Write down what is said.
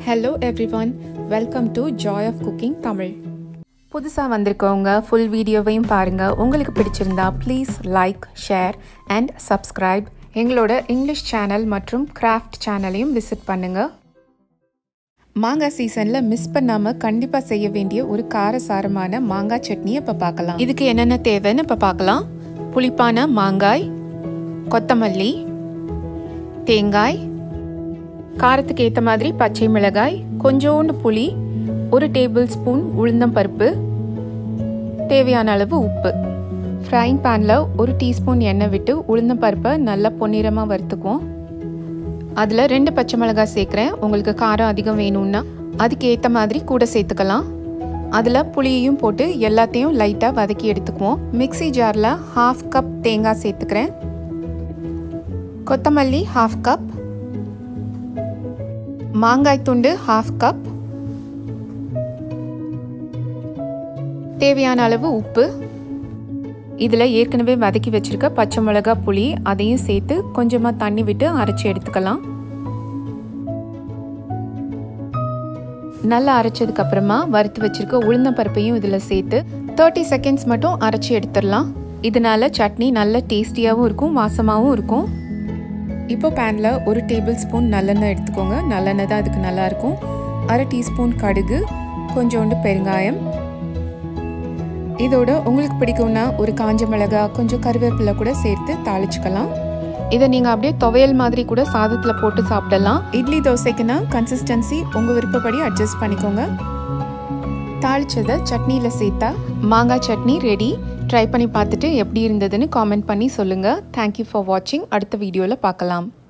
hello everyone welcome to Joy of cooking Tamil புதுசாக வந்திருக்கவங்க full வீடியோவையும் பாருங்கள் உங்களுக்கு பிடிச்சிருந்தா please like share and subscribe எங்களோட இங்கிலீஷ் சேனல் மற்றும் கிராஃப்ட் சேனலையும் விசிட் பண்ணுங்கள் மாங்காய் சீசனில் மிஸ் பண்ணாமல் கண்டிப்பாக செய்ய வேண்டிய ஒரு காரசாரமான மாங்காய் சட்னியை இப்போ பார்க்கலாம் இதுக்கு என்னென்ன தேவைன்னு இப்போ பார்க்கலாம் புளிப்பான மாங்காய் கொத்தமல்லி தேங்காய் காரத்துக்கு ஏற்ற மாதிரி பச்சை மிளகாய் கொஞ்சோண்டு புளி ஒரு டேபிள் ஸ்பூன் உளுந்தம் பருப்பு தேவையான அளவு உப்பு ஃப்ரைங் பேனில் ஒரு டீஸ்பூன் எண்ணெய் விட்டு உளுந்தம் பருப்பை நல்லா பொன்னிறமாக வறுத்துக்குவோம் அதில் ரெண்டு பச்சை மிளகாய் சேர்க்குறேன் உங்களுக்கு காரம் அதிகம் வேணும்னா அதுக்கு ஏற்ற மாதிரி கூட சேர்த்துக்கலாம் அதில் புளியையும் போட்டு எல்லாத்தையும் லைட்டாக வதக்கி எடுத்துக்குவோம் மிக்சி ஜாரில் ஹாஃப் கப் தேங்காய் சேர்த்துக்கிறேன் கொத்தமல்லி ஹாஃப் கப் மாங்காய் துண்டு ஹாஃப் கப் தேவையான அளவு உப்பு இதில் ஏற்கனவே வதக்கி வச்சுருக்க பச்சை மிளகா புளி அதையும் சேர்த்து கொஞ்சமாக தண்ணி விட்டு அரைச்சி எடுத்துக்கலாம் நல்லா அரைச்சதுக்கு அப்புறமா வறுத்து வச்சிருக்க உளுந்தம் பருப்பையும் இதில் சேர்த்து தேர்ட்டி செகண்ட்ஸ் மட்டும் அரைச்சி எடுத்துடலாம் இதனால சட்னி நல்ல டேஸ்டியாகவும் இருக்கும் வாசமாகவும் இருக்கும் இப்போ பேனில் ஒரு டேபிள் ஸ்பூன் நல்லெண்ணெய் எடுத்துக்கோங்க நல்லெண்ணெய் தான் அதுக்கு நல்லாயிருக்கும் அரை டீஸ்பூன் கடுகு கொஞ்சோண்டு பெருங்காயம் இதோட உங்களுக்கு பிடிக்கும்னா ஒரு காஞ்ச மிளகா கொஞ்சம் கருவேப்பிலை கூட சேர்த்து தாளிச்சுக்கலாம் இதை நீங்கள் அப்படியே துவையல் மாதிரி கூட சாதத்தில் போட்டு சாப்பிடலாம் இட்லி தோசைக்குன்னா கன்சிஸ்டன்சி உங்கள் விருப்பப்படி அட்ஜஸ்ட் பண்ணிக்கோங்க தாளிச்சதை சட்னியில் சேர்த்தா மாங்காய் சட்னி ரெடி ட்ரை பண்ணி பார்த்துட்டு எப்படி இருந்ததுன்னு காமெண்ட் பண்ணி சொல்லுங்கள் தேங்க்யூ ஃபார் வாட்சிங் அடுத்த வீடியோவில் பார்க்கலாம்